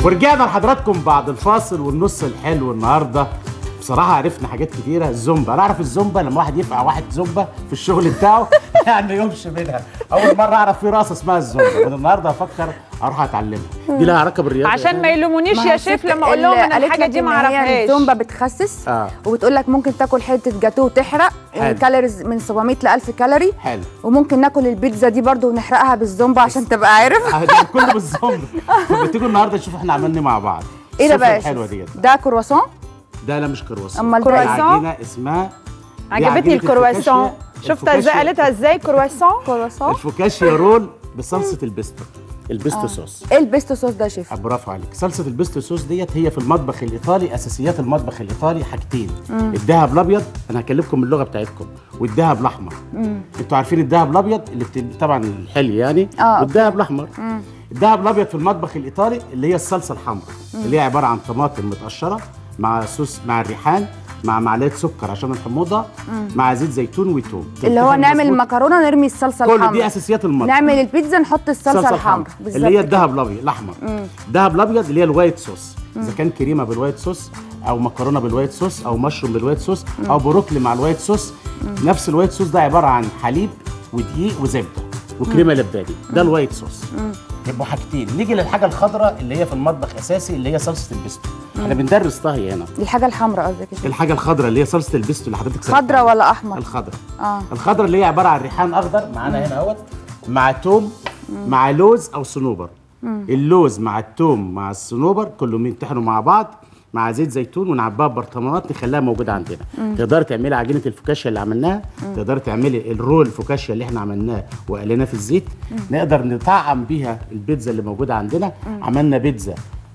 ورجعنا لحضراتكم بعد الفاصل والنص الحلو النهارده بصراحة عرفنا حاجات كتيرة الزومبا أنا أعرف الزومبا لما واحد يفقع واحد زومبا في الشغل بتاعه يعني يمشي منها أول مرة أعرف في رقصة اسمها الزومبا من النهاردة أفكر أروح أتعلمها دي لها علاقة بالرياضة عشان ما يلومونيش ما يا هي شيف الست لما اقول لهم اللي ان قالت الحاجه لك دي إن ما هي اعرفهاش الزومبا بتخسس آه. وبتقول لك ممكن تاكل حته جاتوه تحرق حلو. كالوريز من 700 ل 1000 كالوري حلو وممكن ناكل البيتزا دي برضو ونحرقها بالزومبا عشان تبقى عارف آه، ده كله بالزومبا طب تيجوا النهارده نشوف احنا عملنا إيه مع بعض ايه ده السفرة بقى يا الحلوة شيف؟ ديت ده كرواسون ده لا مش كرواسون أمال ده ده إيه؟ عجينة اسمها دي عجبتني عجينة الكرواسون الفوكاشيا- شفتها ازاي الفوكاشيا- قالتها ازاي كرواسون كرواسون الفوكاشيا رول بصلصة البيستو البيستو صوص ايه البيستو صوص ده يا شيف برافو عليك صلصه البيستو صوص ديت هي في المطبخ الايطالي اساسيات المطبخ الايطالي حاجتين الذهب الابيض انا هكلمكم اللغه بتاعتكم والذهب الاحمر انتوا عارفين الذهب الابيض اللي بت... طبعا الحلي يعني آه، والذهب الاحمر الذهب الابيض في المطبخ الايطالي اللي هي الصلصه الحمراء اللي هي عباره عن طماطم متقشره مع صوص مع الريحان مع معلقه سكر عشان الحموضه مع زيت زيتون وتوم اللي هو تنتفع نعمل مظبوط. المكرونه نرمي الصلصه كل دي الحمراء اساسيات المطبخ نعمل البيتزا نحط الصلصه الحمراء اللي هي الذهب الابيض الاحمر الذهب الابيض اللي هي الوايت صوص اذا كان كريمه بالوايت صوص او مكرونه بالوايت صوص او مشروم بالوايت صوص او بروكلي مع الوايت صوص نفس الوايت صوص ده عباره عن حليب ودقيق وزبده وكريمه لباني ده الوايت صوص يبقوا حاجتين نيجي للحاجه الخضراء اللي هي في المطبخ اساسي اللي هي صلصه البيستو احنا بندرس طهي هنا الحاجه الحمراء قصدك يا شيف الحاجه الخضراء اللي هي صلصه البيستو اللي حضرتك سألت خضرا عليها. ولا احمر الخضراء اه الخضراء اللي هي عباره عن ريحان اخضر معانا هنا اهوت مع توم مع لوز او صنوبر اللوز مع التوم مع الصنوبر كلهم ينتحنوا مع بعض مع زيت زيتون ونعبيها ببرطمانات نخليها موجوده عندنا تقدري تعملي عجينه الفوكاشيا اللي عملناها تقدري تعملي الرول الفوكاشيا اللي احنا عملناه وقليناه في الزيت نقدر نطعم بيها البيتزا اللي موجوده عندنا عملنا بيتزا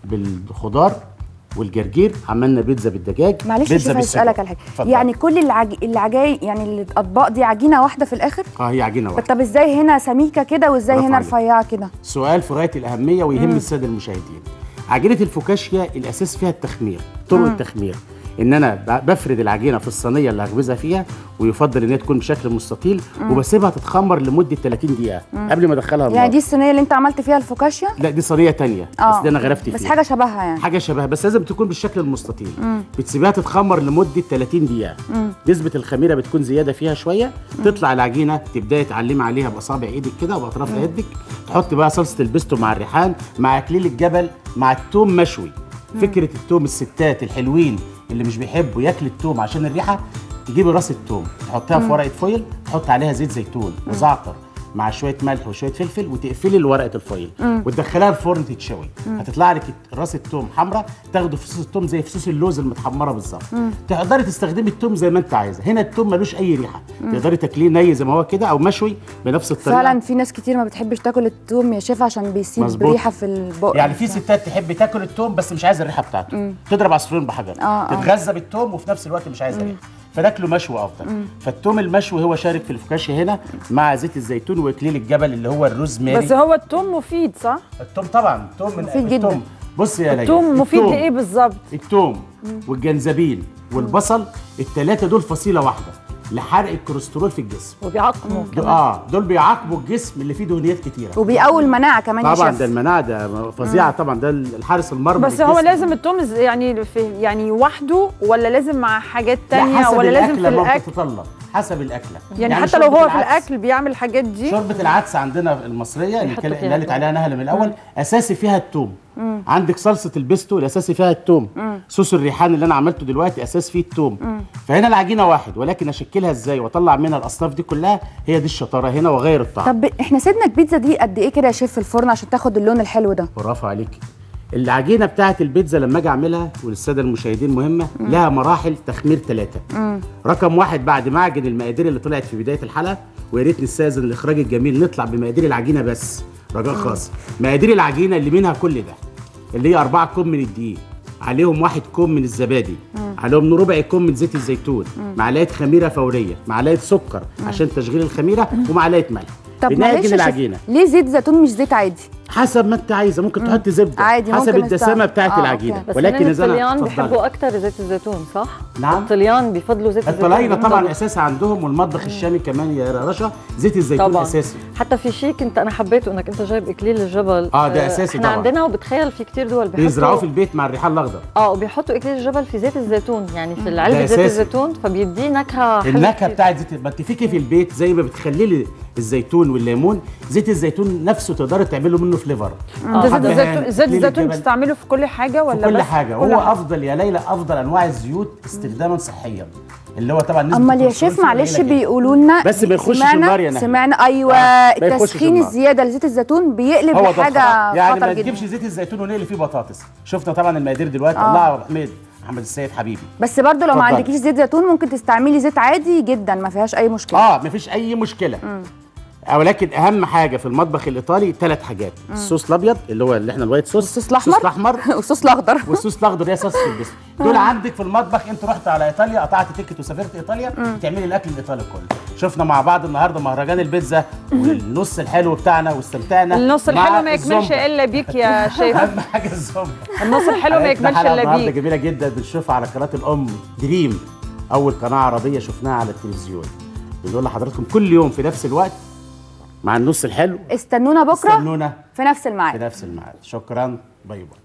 بالخضار والجرجير عملنا بيتزا بالدجاج معلش يا بيتزا شيف بالسجق. اسالك على حاجه اتفضل. يعني كل العج... العجاي يعني الاطباق دي عجينه واحده في الاخر اه هي عجينه واحده طب ازاي هنا سميكه كده وازاي برافو هنا عليك. رفيعه كده سؤال في غايه الاهميه ويهم الساده المشاهدين عجينه الفوكاشيا الاساس فيها التخمير طرق التخمير ان انا ب- بفرد العجينه في الصينيه اللي هخبزها فيها ويفضل ان هي تكون بشكل مستطيل وبسيبها تتخمر لمده 30 دقيقه قبل ما ادخلها النار يعني دي الصينيه اللي انت عملت فيها الفوكاشيا لا دي صينيه تانية بس دي انا غرفت فيها بس حاجه شبهها يعني حاجه شبه بس لازم تكون بالشكل المستطيل بتسيبها تتخمر لمده 30 دقيقه نسبه الخميره بتكون زياده فيها شويه تطلع العجينه تبداي تعلمي عليها باصابع ايدك كده وباطراف يدك تحطي بقى صلصه البيستو مع الريحان مع اكليل الجبل مع التوم مشوي فكره التوم الستات الحلوين اللي مش بيحبوا ياكل التوم عشان الريحه تجيبي راس التوم تحطها في ورقه فويل تحط عليها زيت زيتون وزعتر مع شويه ملح وشويه فلفل وتقفلي ورقه الفويل وتدخليها الفرن تتشوي هتطلع لك راس التوم حمراء تاخده فصوص التوم زي فصوص اللوز المتحمره بالظبط تقدري تستخدمي التوم زي ما انت عايزه هنا التوم ملوش اي ريحه تقدري تاكليه ني زي ما هو كده او مشوي بنفس الطريقه فعلا في ناس كتير ما بتحبش تاكل التوم يا شيف عشان بيسيب مظبوط. ريحه في البق يعني في ستات تحب تاكل التوم بس مش عايزه الريحه بتاعته تضرب عصفورين بحجر آه، آه. تتغذى بالتوم وفي نفس الوقت مش عايزه ريحه فناكله مشوي افضل فالتوم المشوي هو شارك في الفوكاشيا هنا مع زيت الزيتون واكليل الجبل اللي هو الروزماري بس هو التوم مفيد صح؟ التوم طبعا التوم من مفيد جدا. التوم بص يا ليلى التوم مفيد التوم- لايه بالظبط؟ التوم والجنزبيل والبصل الثلاثه دول فصيله واحده لحرق الكوليسترول في الجسم وبيعقموا دول اه دول بيعاقبوا الجسم اللي فيه دهنيات كتيره وبيقوي المناعه كمان يا طبعا شيف ده المناعه ده فظيعه طبعا ده الحارس المرمى بس هو للجسم. لازم التوم ز- يعني في يعني وحده ولا لازم مع حاجات لا تانية حسب ولا لازم في الأكلة ما الاكل؟ بتتطلب حسب الاكله يعني, حتى لو شوربة هو في العدس- الاكل بيعمل الحاجات دي شوربه العدس عندنا المصريه اللي يحطوا كان- فيها اللي قالت التوم. عليها نهله من الاول اساسي فيها التوم عندك صلصه البيستو الاساسي فيها التوم صوص الريحان اللي انا عملته دلوقتي اساس فيه التوم فهنا العجينه واحد ولكن اشكلها ازاي واطلع منها الاصناف دي كلها هي دي الشطاره هنا واغير الطعم طب احنا سيبنا البيتزا دي قد ايه كده يا شيف في الفرن عشان تاخد اللون الحلو ده برافو عليك العجينه بتاعت البيتزا لما اجي اعملها وللساده المشاهدين مهمه لها مراحل تخمير ثلاثه رقم واحد بعد ما اعجن المقادير اللي طلعت في بدايه الحلقه ويا ريت نستاذن الاخراج الجميل نطلع بمقادير العجينه بس رجاء خاص مقادير العجينه اللي منها كل ده اللي هي أربعة كوب من الدقيق عليهم واحد كوب من الزبادي عليهم ربع كوب من زيت الزيتون معلقه خميره فوريه معلقه سكر عشان تشغيل الخميره ومعلقه ملح طب معلش بنعجن يا شيف، العجينه ليه زيت زيتون مش زيت عادي حسب ما انت عايزه ممكن تحط زبده عادي، حسب ممكن الدسامه نستعمل. بتاعت آه، العجينه أوكي. بس ولكن ولكن اذا انا الطليان اتفضلي. بيحبوا اكتر زيت الزيتون صح؟ نعم. الطليان بيفضلوا زيت الزيتون الطلاينه طبعا بيفضلوا. اساسي عندهم والمطبخ الشامي كمان يا رشا زيت الزيتون طبعا اساسي حتى في شيء كنت انا حبيته انك انت جايب اكليل الجبل آه، ده أساسي احنا طبعاً. عندنا وبتخيل في كتير دول بيحطوا بيزرعوه في البيت مع الريحان الاخضر اه وبيحطوا اكليل الجبل في زيت الزيتون يعني في ده علبه زيت أساسي. الزيتون فبيديه نكهه حلوة النكهه كتير. بتاعت زيت ما انت فيكي في البيت زي ما بتخلي لي الزيتون والليمون زيت الزيتون نفسه تقدري تعملوا منه فليفر آه. حبهان، زيت زيت زيت إكليل الزيتون الجبل. بتستعمله في كل حاجه ولا في كل بس حاجه كل هو حاجة؟ افضل يا ليلى افضل انواع الزيوت استخداما صحيا اللي هو طبعا نسبه امال يا الكوليسترول شيف فيه معلش قليلة جداً. بيقولوا لنا بس ما يخشش سمعنا- النار يا نهى. سمعنا ايوه آه، ما يخشش التسخين النار. الزياده لزيت الزيتون بيقلب هو ده لحاجه الخطأ. يعني خطر ما جدا تجيبش زيت الزيتون ونقلي فيه بطاطس شفنا طبعا المقادير دلوقتي آه. الله يا ابو حميد محمد السيد حبيبي بس برضو لو ما اتفضلي. عندكيش زيت زيتون ممكن تستعملي زيت عادي جدا ما فيهاش اي مشكله اه مفيش اي مشكله ولكن اهم حاجه في المطبخ الايطالي ثلاث حاجات الصوص الابيض اللي هو اللي احنا الوايت صوص والصوص الأحمر. الصوص الاحمر والصوص الاخضر والصوص الاخضر يا صوص في الجسم دول عندك في المطبخ انت رحت على ايطاليا قطعت تيكت وسافرت ايطاليا تعملي الاكل الايطالي كله شفنا مع بعض النهارده مهرجان البيتزا والنص الحلو بتاعنا واستمتعنا النص مع الحلو ما يكملش الزومبا. الا بيك يا شيف اهم حاجه الزومبا النص الحلو ما حلقتنا يكملش حلقة الا النهارده بيك جميله جدا بنشوفها على قناه الام دريم اول قناه عربيه شفناها على التلفزيون بنقول لحضراتكم كل يوم في نفس الوقت مع النص الحلو استنونا بكره استنونا في نفس في الميعاد نفس الميعاد شكرا باي باي